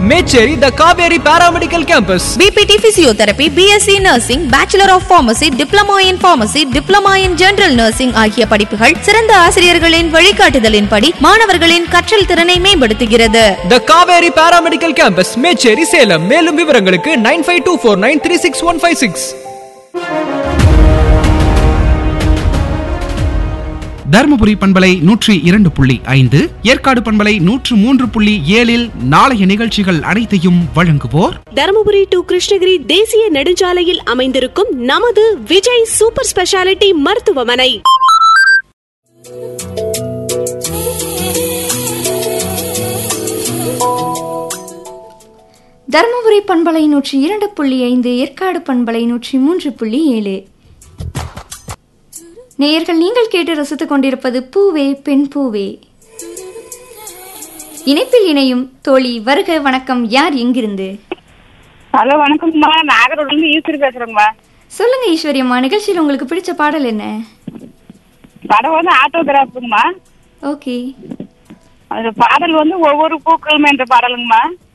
Mecheri the Kaveri paramedical campus BPT physiotherapy BSc nursing bachelor of pharmacy diploma in pharmacy diploma in general nursing ஆகிய படிப்புகள் சிறந்த ஆசிரியர்களின் வழிகாட்டுதலின்படி மாணவர்களின் கற்றல் திறனை மேம்படுத்துகிறது the Kaveri paramedical campus Mecheri Salem மேலும் விவரங்களுக்கு nine five two four nine three six one five six Dharmapuri பண்பலை நூற்றி இரண்டு புள்ளி ஐந்து ஏற்காடு பண்பலை நூற்று மூன்று புள்ளி ஏழில் நாளைய நிகழ்ச்சிகள் அனைத்தையும் வழங்குவோர் தருமபுரி டு கிருஷ்ணகிரி தேசிய நெடுஞ்சாலையில் அமைந்திருக்கும் நமது விஜய் சூப்பர் ஸ்பெஷாலிட்டி மருத்துவமனை தருமபுரி பண்பலை நூற்றி இரண்டு புள்ளி ஐந்து ஏற்காடு பண்பலை நூற்றி மூன்று புள்ளி ஏழு நேயர்கள் நீங்கள் கேட்டு ரசித்துக் கொண்டிருப்பது பூவே பெண் பூவே இணைப்பில் இணையும் தோழி வருக வணக்கம் யார் எங்கிருந்து ஹலோ வணக்கம்மா நாகரோட்ல இருந்து ஈஸ்வரி பேசுறேங்கம்மா சொல்லுங்க ஈஸ்வரியம்மா நிகழ்ச்சியில் உங்களுக்கு பிடிச்ச பாடல் என்ன படம் வந்து ஆட்டோகிராஃபுங்கம்மா ஓகே அது பாடல் வந்து ஒவ்வொரு பூக்களும் என்ற பாடலுங்கம்மா